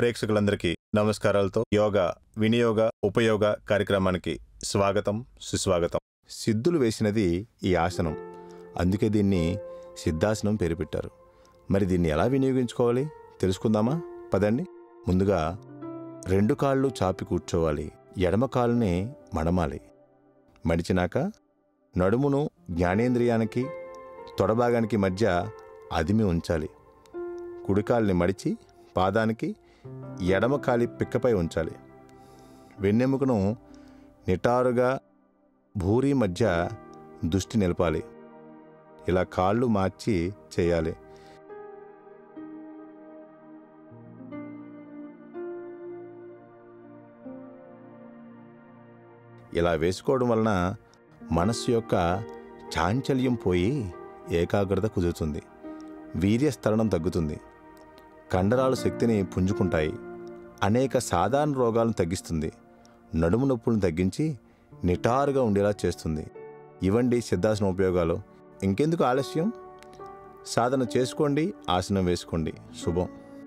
ప్రేక్షకులందరికీ నమస్కారాలతో యోగా వినియోగ ఉపయోగ కార్యక్రమానికి స్వాగతం సుస్వాగతం సిద్ధులు వేసినది ఈ ఆసనం అందుకే దీన్ని సిద్ధాసనం పేరు పెట్టారు మరి దీన్ని ఎలా వినియోగించుకోవాలి తెలుసుకుందామా పదండి ముందుగా రెండు కాళ్ళు చాపి కూర్చోవాలి ఎడమ కాలుని మడమాలి మడిచినాక నడుమును జ్ఞానేంద్రియానికి తొడభాగానికి మధ్య అదిమి ఉంచాలి కుడికాల్ని మడిచి పాదానికి ఎడమ కాలి పిక్కపై ఉంచాలి వెన్నెముకను నిటారుగా భూరి మధ్య దృష్టి నిలపాలి ఇలా కాళ్ళు మార్చి చేయాలి ఇలా వేసుకోవడం వలన మనస్సు యొక్క చాంచల్యం పోయి ఏకాగ్రత కుదురుతుంది వీర్యస్థలనం తగ్గుతుంది కండరాలు శక్తిని పుంజుకుంటాయి అనేక సాధారణ రోగాలను తగ్గిస్తుంది నడుము నొప్పులను తగ్గించి నిటారుగా ఉండేలా చేస్తుంది ఇవండి సిద్ధాసన ఉపయోగాలు ఇంకెందుకు ఆలస్యం సాధన చేసుకోండి ఆసనం వేసుకోండి శుభం